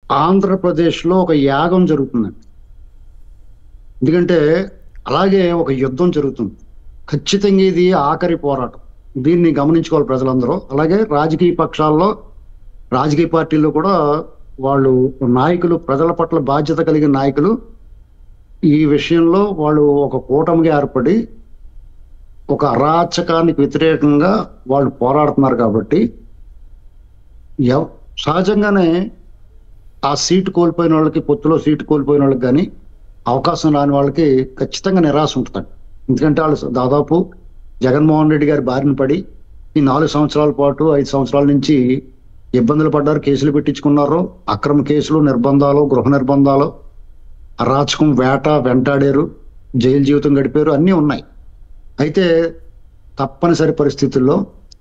ఆంధ్రప్రదేశ్లో ఒక యాగం జరుగుతుందండి ఎందుకంటే అలాగే ఒక యుద్ధం జరుగుతుంది ఖచ్చితంగా ఇది ఆఖరి పోరాటం దీన్ని గమనించుకోవాలి ప్రజలందరూ అలాగే రాజకీయ పక్షాల్లో రాజకీయ పార్టీల్లో కూడా వాళ్ళు నాయకులు ప్రజల పట్ల బాధ్యత కలిగిన నాయకులు ఈ విషయంలో వాళ్ళు ఒక కూటమిగా ఏర్పడి ఒక అరాచకానికి వ్యతిరేకంగా వాళ్ళు పోరాడుతున్నారు కాబట్టి ఎవ- సహజంగానే ఆ సీటు కోల్పోయిన వాళ్ళకి పొత్తులో సీటు కోల్పోయిన వాళ్ళకి కానీ అవకాశం రాని వాళ్ళకి ఖచ్చితంగా నిరాశ ఉంటుంది ఎందుకంటే వాళ్ళు దాదాపు జగన్మోహన్ రెడ్డి గారి బారిన పడి ఈ నాలుగు సంవత్సరాల పాటు ఐదు సంవత్సరాల నుంచి ఇబ్బందులు పడ్డారు కేసులు పెట్టించుకున్నారు అక్రమ కేసులు నిర్బంధాలు గృహ నిర్బంధాలు అరాచకం వేట వెంటాడారు జైలు జీవితం గడిపారు అన్నీ ఉన్నాయి అయితే తప్పనిసరి పరిస్థితుల్లో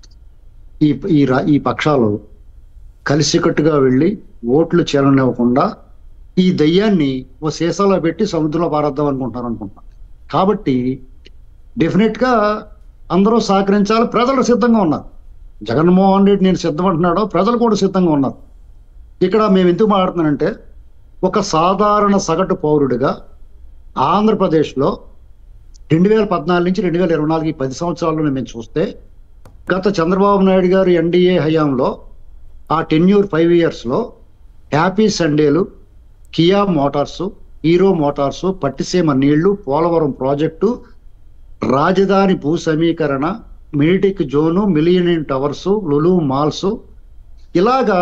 ఈ ఈ రా- ఈ పక్షాలు కలిసికట్టుగా వెళ్ళి ఓట్లు చేరనివ్వకుండా ఈ దయ్యాన్ని ఓ సీసాలో పెట్టి సముద్రంలో పారేద్దాం అనుకుంటున్నారు అనుకుంటున్నాను కాబట్టి డెఫినెట్ గా అందరూ సహకరించాలి ప్రజలు సిద్ధంగా ఉన్నారు జగన్మోహన్ రెడ్డి నేను సిద్ధం అంటున్నాడో ప్రజలు కూడా సిద్ధంగా ఉన్నారు ఇక్కడ మేము ఎందుకు మాట్లాడుతున్నానంటే ఒక సాధారణ సగటు పౌరుడిగా ఆంధ్రప్రదేశ్లో రెండు వేల పద్నాలుగు నుంచి రెండు వేల ఇరవై నాలుగు ఈ పది సంవత్సరాల్లో మేము చూస్తే గత చంద్రబాబు నాయుడు గారు ఎన్డీఏ హయాంలో ఆ టెన్యూర్ ఫైవ్ ఇయర్స్లో హ్యాపీ సండేలు Kia Motors Hero Motors Pattiseema నీళ్లు పోలవరం ప్రాజెక్టు రాజధాని భూ సమీకరణ మిలిటిక్ zone millennium towers Lulu malls ఇలాగా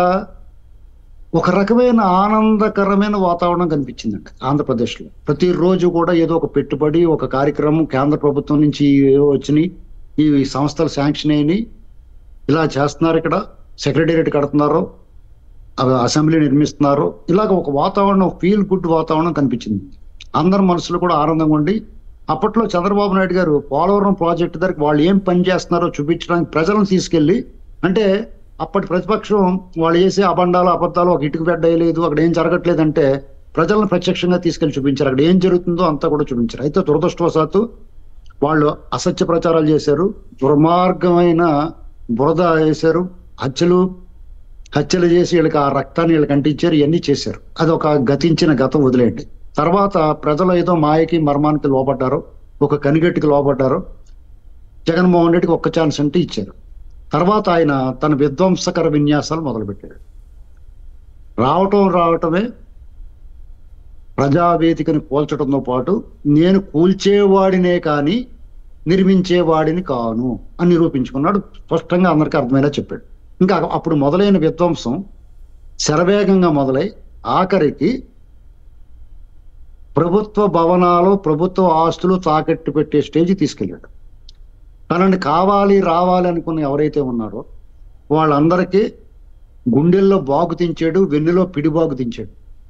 ఒక రకమైన ఆనందకరమైన వాతావరణం కనిపించిందండి ఆంధ్రప్రదేశ్లో ప్రతిరోజు కూడా ఏదో ఒక పెట్టుబడి ఒక కార్యక్రమం కేంద్ర ప్రభుత్వం నుంచి ఏవో వచ్చినాయి ఈ సంస్థలు శాంక్షన్ అయినాయి ఇలా చేస్తున్నారు ఇక్కడ సెక్రటేరియట్ కడుతున్నారు అవి అసెంబ్లీ నిర్మిస్తున్నారు ఇలాగ ఒక వాతావరణం ఫీల్ గుడ్ వాతావరణం కనిపించింది అందరి మనసులో కూడా ఆనందంగా ఉండి అప్పట్లో చంద్రబాబు నాయుడు గారు పోలవరం ప్రాజెక్టు దగ్గర వాళ్ళు ఏం పని చేస్తున్నారో చూపించడానికి ప్రజలను తీసుకెళ్లి అంటే అప్పటి ప్రతిపక్షం వాళ్ళు చేసే అబండాలు అబద్ధాలు ఒక ఇటుకు బెడ్ వేయలేదు అక్కడ ఏం జరగట్లేదంటే ప్రజలను ప్రత్యక్షంగా తీసుకెళ్లి చూపించారు అక్కడ ఏం జరుగుతుందో అంతా కూడా చూపించారు అయితే దురదృష్టవశాత్తు వాళ్ళు అసత్య ప్రచారాలు చేశారు దుర్మార్గమైన బురద వేశారు హత్యలు హత్యలు చేసి వీళ్ళకి ఆ రక్తాన్ని వీళ్ళకి అంటించారు ఇవన్నీ చేశారు అది ఒక గతించిన గతం వదిలేయండి తర్వాత ప్రజలు ఏదో మాయకి మర్మానికి లోపడ్డారు ఒక కనిగట్టుకి లోపడ్డారు జగన్మోహన్ రెడ్డికి ఒక్క ఛాన్స్ అంటే ఇచ్చారు తర్వాత ఆయన తన విధ్వంసకర విన్యాసాలు మొదలుపెట్టాడు రావటం రావటమే ప్రజావేదికని కూల్చడంతో పాటు నేను కూల్చేవాడినే కానీ నిర్మించేవాడిని కాను అని నిరూపించుకున్నాడు స్పష్టంగా అందరికీ అర్థమయ్యేలా చెప్పాడు ఇంకా అప్పుడు మొదలైన విధ్వంసం శరవేగంగా మొదలై ఆఖరికి ప్రభుత్వ భవనాలు ప్రభుత్వ ఆస్తులు తాకట్టు పెట్టే స్టేజ్ తీసుకెళ్ళాడు తనని కావాలి రావాలి అనుకుని ఎవరైతే ఉన్నారో వాళ్ళందరికీ గుండెల్లో బాగు తించాడు వెన్నులో పిడిబాగు తించాడు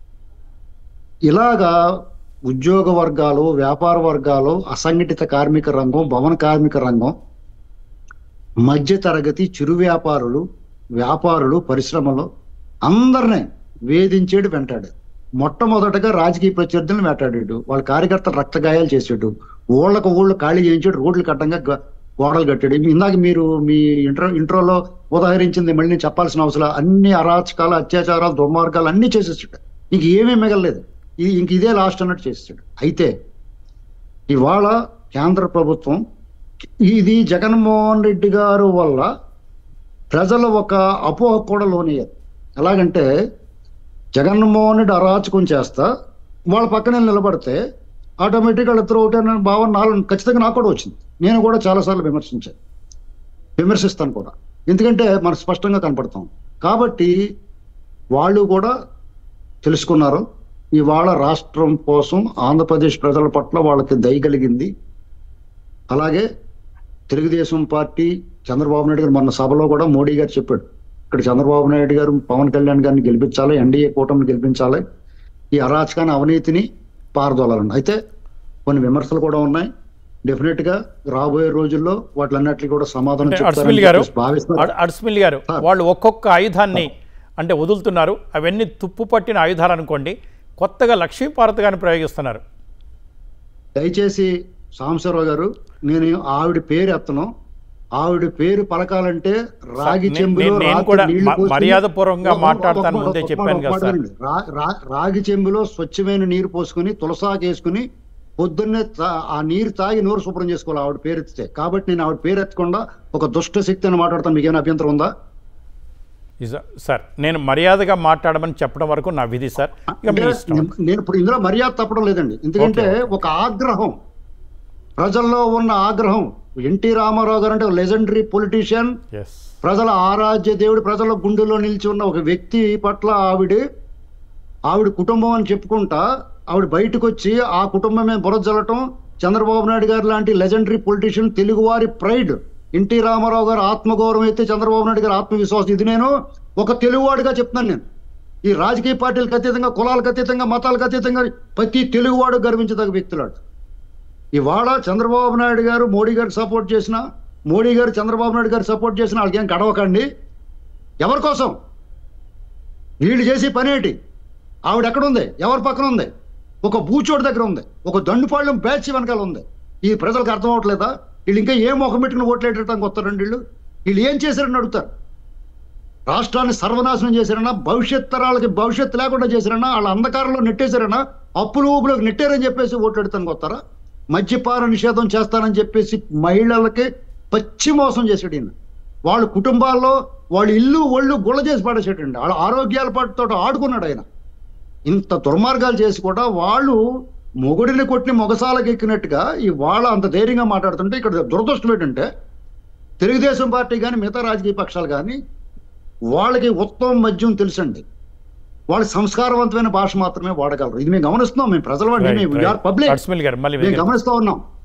ఇలాగా ఉద్యోగ వర్గాలు వ్యాపార వర్గాలు అసంఘటిత కార్మిక రంగం భవన కార్మిక రంగం మధ్య తరగతి చిరు వ్యాపారులు వ్యాపారులు పరిశ్రమలు అందరినీ వేధించాడు వెంటాడు మొట్టమొదటగా రాజకీయ ప్రత్యర్థులను వేటాడాడు వాళ్ళ కార్యకర్తలు రక్తగాయాలు చేసాడు ఊళ్ళకు ఊళ్ళు ఖాళీ చేయించాడు రోడ్లు కట్టంగా గ- గోడలు కట్టాడు ఇందాక మీరు మీ ఇంట్రో ఇంట్రోలో ఉదాహరించింది మళ్ళీ నేను చెప్పాల్సిన అవసరం అన్ని అరాచకాలు అత్యాచారాలు దుర్మార్గాలు అన్ని చేసేసాడు ఇంక ఏమీ మిగలలేదు ఇది ఇంక ఇదే లాస్ట్ అన్నట్టు చేసేసాడు అయితే ఇవాళ కేంద్ర ప్రభుత్వం ఇది జగన్మోహన్ రెడ్డి గారు వల్ల ప్రజలు ఒక అపోహ కూడా లోనయ్యారు ఎలాగంటే జగన్మోహన్ రెడ్డి అరాచకం చేస్తా వాళ్ళ పక్కనే నిలబడితే ఆటోమేటిక్గా వాళ్ళిద్దరు ఒకటే అనే భావన నాలో ఖచ్చితంగా నాకు కూడా వచ్చింది నేను కూడా చాలాసార్లు విమర్శించాను విమర్శిస్తాను కూడా ఎందుకంటే మనకు స్పష్టంగా కనపడతాం కాబట్టి వాళ్ళు కూడా తెలుసుకున్నారు ఇవాళ రాష్ట్రం కోసం ఆంధ్రప్రదేశ్ ప్రజల పట్ల వాళ్ళకి దయ కలిగింది అలాగే తెలుగుదేశం పార్టీ చంద్రబాబు నాయుడు గారు మొన్న సభలో కూడా మోడీ గారు చెప్పాడు ఇక్కడ చంద్రబాబు నాయుడు గారు పవన్ కళ్యాణ్ గారిని గెలిపించాలి ఎన్డీఏ కూటమిని గెలిపించాలి ఈ అరాచకాన్ని అవినీతిని పారదోలాలండి అయితే కొన్ని విమర్శలు కూడా ఉన్నాయి డెఫినెట్ గా రాబోయే రోజుల్లో వాటిలన్నిటికీ కూడా సమాధానం అంటే చెప్తారని అడ్స్మిల్ గారు చెప్పేసి భావిస్తున్నారు అడ్- అడ్స్మిల్ గారు సార్. వాళ్ళు ఒక్కొక్క ఆయుధాన్ని అంటే వదులుతున్నారు అవన్నీ తుప్పు పట్టిన ఆయుధాలు అనుకోండి కొత్తగా లక్ష్మీపార్వతి గారిని ప్రయోగిస్తున్నారు దయచేసి సాంబశివరావు గారు నేను ఆవిడ పేరు ఎత్తను ఆవిడ పేరు పలకాలంటే రాగి నే- చెంబులో నేను- నేను రాత్రి కూడా నీళ్లు మ- పోసుకుని- మర్యాదపూర్వకంగా ఒక- ఒక- మాట్లాడతాను ఒక- ముందే ఒక- చెప్పాను ఒక కదా మాట సార్. వినండి. రా- రా- రాగి చెంబులో స్వచ్ఛమైన నీరు పోసుకుని తులసాకు వేసుకుని పొద్దున్నే తా- ఆ నీరు తాగి నోరు శుభ్రం చేసుకోవాలి ఆవిడ పేరు ఎత్తితే కాబట్టి నేను ఆవిడ పేరు ఎత్తకుండా ఒక దుష్ట శక్తి అని మాట్లాడతాను మీకేమైనా అభ్యంతరం ఉందా ఇజ- సార్ నేను మర్యాదగా మాట్లాడమని చెప్పడం వరకు నా విధి సార్ ఇక మీ అంటే ఇష్టం నేను- నేను ఇప్పుడు ఇందులో మర్యాద తప్పడం లేదండి ఎందుకంటే ఓకే, ఒక ఆగ్రహం ప్రజల్లో ఉన్న ఆగ్రహం ఎన్టీ రామారావు గారు అంటే లెజెండరీ పొలిటీషియన్ ఎస్ ప్రజల ఆరాధ్య దేవుడు ప్రజల గుండెల్లో నిలిచి ఉన్న ఒక వ్యక్తి పట్ల ఆవిడ ఆవిడ కుటుంబం అని చెప్పుకుంటా ఆవిడ బయటకు వచ్చి ఆ కుటుంబమే బురజల్లటం చంద్రబాబు నాయుడు గారు లాంటి లెజెండరీ పొలిటీషియన్ తెలుగువారి ప్రైడ్ ఎన్టీ రామారావు గారు ఆత్మగౌరవం అయితే చంద్రబాబు నాయుడు గారు ఆత్మవిశ్వాసం ఇది నేను ఒక తెలుగువాడిగా చెప్తున్నాను నేను ఈ రాజకీయ పార్టీలకు అతీతంగా కులాలకు అతీతంగా మతాలకు అతీతంగా ప్రతి తెలుగువాడు గర్వించదగ్గ వ్యక్తులాడు ఇవాళ చంద్రబాబు నాయుడు గారు మోడీ గారికి సపోర్ట్ చేసిన మోడీ గారు చంద్రబాబు నాయుడు గారు సపోర్ట్ చేసిన వాళ్ళకి ఏం గడవకండి ఎవరి కోసం వీళ్ళు చేసే పని ఏంటి ఆవిడ ఎక్కడ ఉంది ఎవరి పక్కన ఉంది ఒక బూచోడు దగ్గర ఉంది ఒక దండుపాళ్ళెం బ్యాచ్ వెనకాల ఉంది ఈ ప్రజలకు అర్థం అవ్వట్లేదా వీళ్ళు ఇంకా ఏం ముఖం పెట్టుకుని ఓట్లేటడానికి వస్తారండి వీళ్ళు వీళ్ళు ఏం చేశారని అడుగుతారు రాష్ట్రాన్ని సర్వనాశనం చేశారన్నా భవిష్యత్ తరాలకి భవిష్యత్తు లేకుండా చేశారన్నా వాళ్ళ అంధకారంలో నెట్టేశారన్నా అప్పులు ఊపులోకి నెట్టారని చెప్పేసి ఓట్లెడతానికి వస్తారా మద్యపాన నిషేధం చేస్తానని చెప్పేసి మహిళలకి పచ్చి మోసం చేసాడు ఈయన వాళ్ళ కుటుంబాల్లో వాళ్ళ ఇల్లు ఒళ్ళు గుళ్ళ చేసి పడేసాడండి వాళ్ళ ఆరోగ్యాల పాటుతో ఆడుకున్నాడు ఆయన ఇంత దుర్మార్గాలు చేసి కూడా వాళ్ళు మొగుడిని కొట్టి మొగసాలకు ఎక్కినట్టుగా ఈ వాళ్ళ అంత ధైర్యంగా మాట్లాడుతుంటే ఇక్కడ దురదృష్టం ఏంటంటే తెలుగుదేశం పార్టీ కానీ మిగతా రాజకీయ పక్షాలు కానీ వాళ్ళకి ఉత్తమం మద్యం తెలుసండి వాళ్ళు సంస్కారవంతమైన భాష మాత్రమే వాడగలరు ఇది మేము గమనిస్తున్నాం మేము ప్రజల Right, right. పబ్లిక్ అడ్స్మిల్ గారు మళ్ళీ మేము మీరు- గమనిస్తూ ఉన్నాం